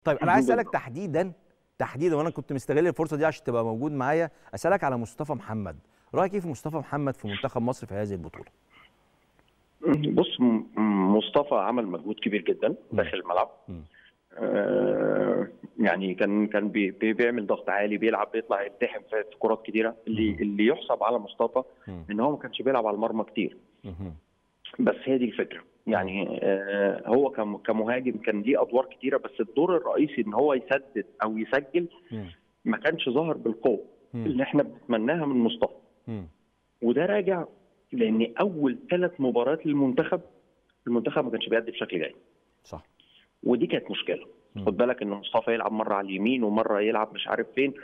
طيب انا عايز اسالك تحديدا تحديدا وانا كنت مستغل الفرصه دي عشان تبقى موجود معايا اسالك على مصطفى محمد رايك ايه في مصطفى محمد في منتخب مصر في هذه البطوله بص م- مصطفى عمل مجهود كبير جدا داخل الملعب مم. آه يعني كان كان بي بي- بيعمل ضغط عالي بيلعب بيطلع يلتحم في في كرات كتيره اللي مم. اللي يحسب على مصطفى مم. ان هو ما كانش بيلعب على المرمى كتير مهم. بس هي دي الفكره يعني آه هو كم- كمهاجم كان ليه ادوار كتيره بس الدور الرئيسي ان هو يسدد او يسجل مم. ما كانش ظاهر بالقوه مم. اللي احنا بنتمناها من مصطفى مم. وده راجع لان اول ثلاث مباريات للمنتخب المنتخب ما كانش بيأدي بشكل جيد صح ودي كانت مشكله مم. خد بالك ان مصطفى يلعب مره على اليمين ومره يلعب مش عارف فين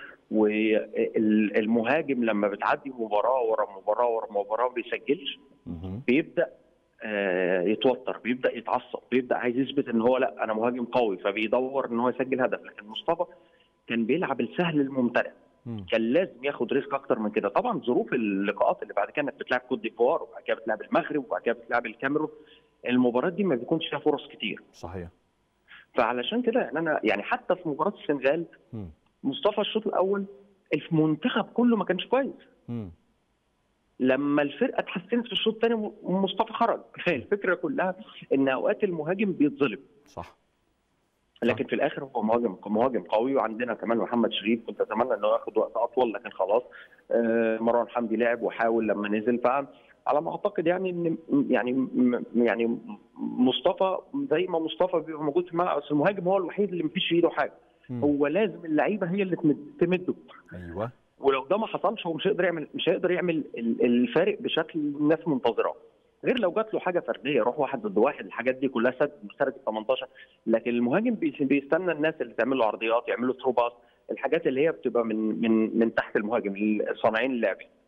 والمهاجم لما بتعدي مباراه ورا مباراه ورا مباراه ما بيسجلش مهم. بيبدا آه، يتوتر بيبدا يتعصب بيبدا عايز يثبت ان هو لا انا مهاجم قوي فبيدور ان هو يسجل هدف لكن مصطفى كان بيلعب السهل الممتنع مم. كان لازم ياخد ريسك اكتر من كده طبعا ظروف اللقاءات اللي بعد كده انك بتلعب كوت ديفوار وبعد كده بتلعب المغرب وبعد كده بتلعب الكاميرون المباريات دي ما بيكونش فيها فرص كتير صحيح فعلشان كده يعني انا يعني حتى في مباراه السنغال مم. مصطفى الشوط الاول المنتخب كله ما كانش كويس مم. لما الفرقه اتحسنت في الشوط الثاني مصطفى خرج الفكره كلها ان اوقات المهاجم بيتظلم صح لكن في الاخر هو مهاجم مهاجم قوي وعندنا كمان محمد شريف كنت اتمنى انه ياخد وقت اطول لكن خلاص آه، مروان حمدي لعب وحاول لما نزل فعلى ما اعتقد يعني ان يعني م- يعني مصطفى زي ما مصطفى بيبقى موجود في الملعب بس المهاجم هو الوحيد اللي مفيش في ايده حاجه مم. هو لازم اللعيبه هي اللي تمد- تمده ايوه ولو ده ما حصلش هو مش هيقدر يعمل مش هيقدر يعمل ال- الفارق بشكل الناس منتظراه غير لو جات له حاجه فرديه روح واحد ضد واحد الحاجات دي كلها سد مشترك ال 18 لكن المهاجم بيس- بيستنى الناس اللي تعمل له عرضيات يعملوا ثرو باس الحاجات اللي هي بتبقى من من من تحت المهاجم صانعين اللعب